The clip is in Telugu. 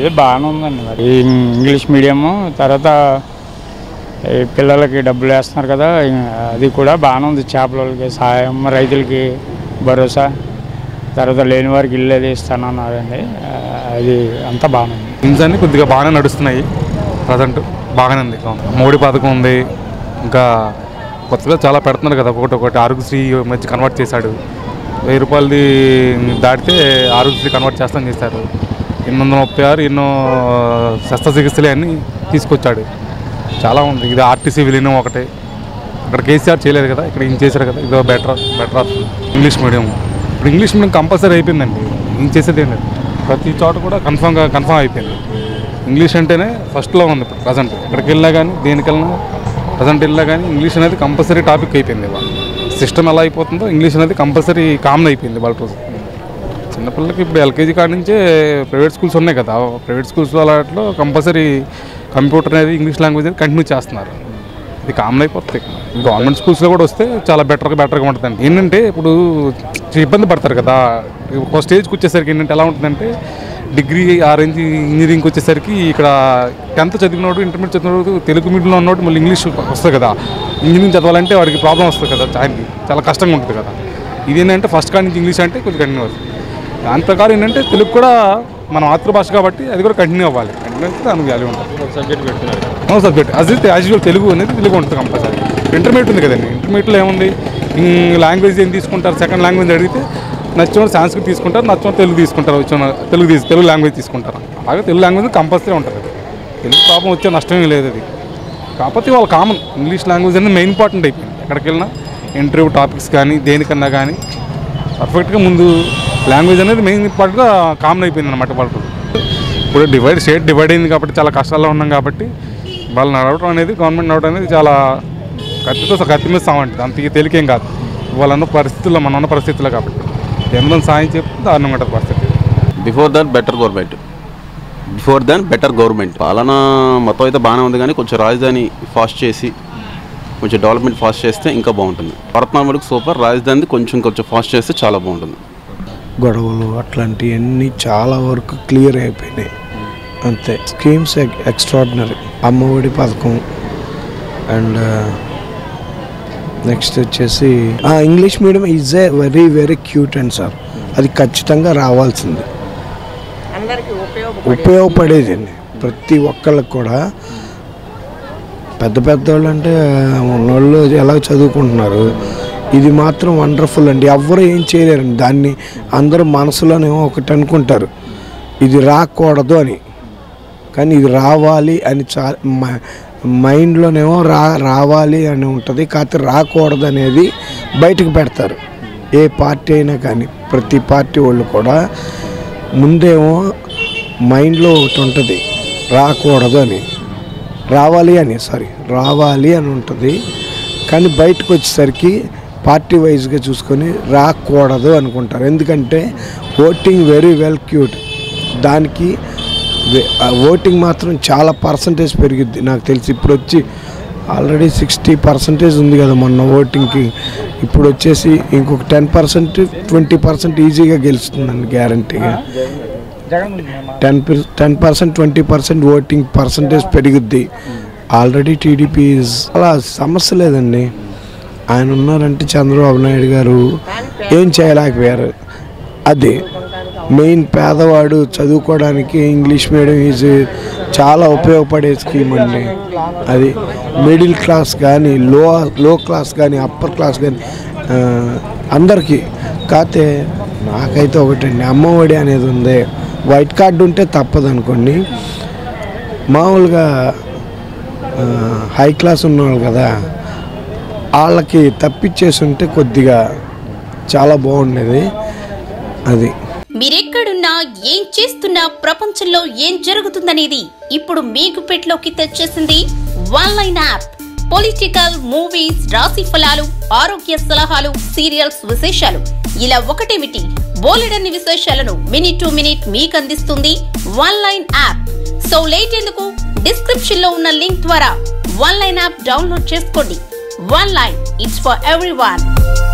ఇది బాగానే ఉందండి మరి ఈ ఇంగ్లీష్ మీడియము తర్వాత ఈ పిల్లలకి డబ్బులు వేస్తున్నారు కదా అది కూడా బాగానే ఉంది చేపలకి సహాయం రైతులకి భరోసా తర్వాత లేని వారికి ఇల్లు అది ఇస్తానన్నారండి ఆ, అది అంతా బాగానే ఉంది థింగ్స్ అన్ని కొద్దిగా బాగానే నడుస్తున్నాయి ప్రజెంట్ బాగానే ఉంది మోడీ పథకం ఉంది ఇంకా కొత్తగా చాలా పెడుతున్నారు కదా ఒకటి ఒకటి ఆరోగ్యశ్రీ ఈ మధ్య కన్వర్ట్ చేశాడు వెయ్యి రూపాయలది దాటితే ఆరోగ్యశ్రీ కన్వర్ట్ చేస్తామని చేశారు ఎనిమిది వందల ముప్పై ఆరు ఎన్నో శస్త్రచికిత్సలు అన్నీ తీసుకొచ్చాడు చాలా ఉంది ఇది ఆర్టీసీ విలీనం ఒకటే అక్కడ కేసీఆర్ చేయలేదు కదా ఇక్కడ ఏం చేశారు కదా ఇదో better better option English medium ఇప్పుడు ఇంగ్లీష్ మీడియం కంపల్సరీ అయిపోయిందండి ఏం చేసేది ఏం లేదు ప్రతి చోట కూడా కన్ఫామ్గా కన్ఫామ్ అయిపోయింది ఇంగ్లీష్ అంటేనే ఫస్ట్లో ఉంది ఇప్పుడు ప్రజెంట్ ఎక్కడికి వెళ్ళినా కానీ దేనికి వెళ్ళినా ప్రజెంట్ వెళ్ళినా కానీ ఇంగ్లీష్ అనేది కంపల్సరీ టాపిక్ అయిపోయింది ఇవాళ సిస్టమ్ ఎలా అయిపోతుందో ఇంగ్లీష్ అనేది కంపల్సరీ కామన్ అయిపోయింది వాళ్ళ రోజు చిన్నపిల్లలకి ఇప్పుడు ఎల్కేజీ కాడి నుంచే ప్రైవేట్ స్కూల్స్ ఉన్నాయి కదా ప్రైవేట్ స్కూల్స్ అలాంటిలో కంపల్సరీ కంప్యూటర్ అనేది ఇంగ్లీష్ లాంగ్వేజ్ అనేది కంటిన్యూ చేస్తున్నారు ఇది కామన్ అయిపోతుంది గవర్నమెంట్ స్కూల్స్లో కూడా వస్తే చాలా బెటర్గా బెటర్గా ఉంటుందండి ఏంటంటే ఇప్పుడు ఇబ్బంది పడతారు కదా ఒక స్టేజ్కి వచ్చేసరికి ఏంటంటే ఎలా ఉంటుందంటే డిగ్రీ ఆరెంజ్ ఇంజనీరింగ్కి వచ్చేసరికి ఇక్కడ టెన్త్ చదివినోడు ఇంటర్మీడియట్ చదివినోడు తెలుగు మీడియంలో ఉన్నోడు మళ్ళీ ఇంగ్లీష్ వస్తుంది కదా ఇంజనీరింగ్ చదవాలంటే వాడికి ప్రాబ్లం వస్తుంది కదా ఆయనకి చాలా కష్టంగా ఉంటుంది కదా ఇదేంటంటే ఫస్ట్ కాడి నుంచి ఇంగ్లీష్ అంటే కొంచెం కంటిన్యూ అవుతుంది దాని ప్రకారం ఏంటంటే తెలుగు కూడా మన మాతృభాష కాబట్టి అది కూడా కంటిన్యూ అవ్వాలి కంటిన్యూ అయితే దానికి వాల్యూ ఉంటుంది సబ్జెక్ట్ పెడుతున్నారు no subject as as usual Telugu అనేది తెలుగు ఉంటుంది కంపల్సరీ ఇంటర్మీడియట్ ఉంది కదండి ఇంటర్మీడియట్లో ఏముంది లాంగ్వేజ్ ఏం తీసుకుంటారు సెకండ్ లాంగ్వేజ్ అడిగితే నచ్చిన సాంస్కృతి తీసుకుంటారు నచ్చిన తెలుగు తీసుకుంటారు వచ్చిన తెలుగు తీసు తెలుగు లాంగ్వేజ్ తీసుకుంటారు అలాగే తెలుగు లాంగ్వేజ్ కంపల్సరీ ఉంటుంది అది తెలుగు పాపం వచ్చే నష్టమే లేదు అది కాకపోతే వాళ్ళు కామన్ ఇంగ్లీష్ లాంగ్వేజ్ అనేది మెయిన్ ఇంపార్టెంట్ అయిపోయింది ఎక్కడికి వెళ్ళినా ఇంటర్వ్యూ టాపిక్స్ కానీ దేనికన్నా కానీ పర్ఫెక్ట్గా ముందు లాంగ్వేజ్ అనేది మెయిన్ ఇంపార్టెంట్గా కామన్ అయిపోయింది అనమాట వాళ్ళకు ఇప్పుడు డివైడ్ స్టేట్ డివైడ్ అయింది కాబట్టి చాలా కష్టాల్లో ఉన్నాం కాబట్టి వాళ్ళు నడవడం అనేది గవర్నమెంట్ నడవడం అనేది చాలా కత్తితో కత్తి మీద సాగుంటుంది అంత తేలికేం కాదు వాళ్ళన్న పరిస్థితుల్లో మన ఉన్న పరిస్థితుల్లో కాబట్టి ఎంత సాయం చెప్తే దారుణంగా ఉంటుంది పరిస్థితి before that better government before then better government పాలన మొత్తం అయితే బాగానే ఉంది కానీ కొంచెం రాజధాని ఫాస్ట్ చేసి కొంచెం డెవలప్మెంట్ ఫాస్ట్ చేస్తే ఇంకా బాగుంటుంది భారతనామ వరకు సూపర్ రాజధాని కొంచెం కొంచెం ఫాస్ట్ చేస్తే చాలా బాగుంటుంది గొడవలు అట్లాంటివన్నీ చాలా వరకు క్లియర్ అయిపోయినాయి అంతే స్కీమ్స్ ఎక్స్ట్రాడినరీ అమ్మఒడి పథకం అండ్ నెక్స్ట్ వచ్చేసి English medium is a very very cute and sir అది ఖచ్చితంగా రావాల్సింది ఉపయోగపడేదండి ప్రతి ఒక్కళ్ళకి కూడా పెద్ద పెద్ద వాళ్ళు అంటే ఉన్నోళ్ళు ఎలా చదువుకుంటున్నారు ఇది మాత్రం వండర్ఫుల్ అండి ఎవ్వరు ఏం చేయలేరండి దాన్ని అందరూ మనసులోనేమో ఒకటి అనుకుంటారు ఇది రాకూడదు అని కానీ ఇది రావాలి అని చా మ- మైండ్లోనేమో రా రావాలి అని ఉంటుంది కాకపోతే రాకూడదు అనేది బయటకు పెడతారు ఏ పార్టీ అయినా కానీ ప్రతి పార్టీ వాళ్ళు కూడా ముందేమో మైండ్లో ఒకటి ఉంటుంది రాకూడదు అని రావాలి అని సారీ రావాలి అని ఉంటుంది కానీ బయటకు వచ్చేసరికి పార్టీ వైజ్గా చూసుకొని రాకూడదు అనుకుంటారు ఎందుకంటే ఓటింగ్ వెరీ వెల్ క్యూట్ దానికి వె- ఆ ఓటింగ్ మాత్రం చాలా పర్సంటేజ్ పెరిగిద్ది నాకు తెలిసి ఇప్పుడు వచ్చి ఆల్రెడీ సిక్స్టీ పర్సంటేజ్ ఉంది కదా మొన్న ఓటింగ్కి ఇప్పుడు వచ్చేసి ఇంకొక టెన్ పర్సెంట్ ట్వంటీ పర్సెంట్ ఈజీగా గెలుస్తుందండి గ్యారంటీగా ten ten percent twenty percent voting percentage పెరుగుద్ది ఆల్రెడీ టీడీపీ అలా సమస్య లేదండి ఆయన ఉన్నారంటే చంద్రబాబు నాయుడు గారు ఏం చేయలేకపోయారు అదే మెయిన్ పేదవాడు చదువుకోవడానికి ఇంగ్లీష్ మీడియం ఈజ్ చాలా ఉపయోగపడే స్కీమ్ అండి అది మిడిల్ క్లాస్ కానీ లో లో క్లాస్ కానీ అప్పర్ క్లాస్ కానీ ఆ, అందరికీ కాకపోతే నాకైతే ఒకటండి అమ్మఒడి అనేది ఉంది వైట్ కార్డు ఉంటే తప్పదు అనుకోండి మామూలుగా ఆ, హై క్లాస్ ఉన్నవాళ్ళు కదా వాళ్ళకి తప్పిచ్చేసి ఉంటే కొద్దిగా చాలా బాగుండేది అది మీరెక్కడున్నా ఏం చేస్తున్నా ప్రపంచంలో ఏం జరుగుతుందనేది ఇప్పుడు మీకు పెట్లోకి తెచ్చేసింది one line app political movies రాశి ఫలాలు ఆరోగ్య సలహాలు సీరియల్స్ విశేషాలు ఇలా ఒకటేమిటి బోలెడన్ని విశేషాలను మినిట్ టు మినిట్ మీకు అందిస్తుంది one line app so late ఎందుకు డిస్క్రిప్షన్ లో ఉన్న లింక్ ద్వారా వన్ లైన్ యాప్ డౌన్లోడ్ చేసుకోండి one line it's for every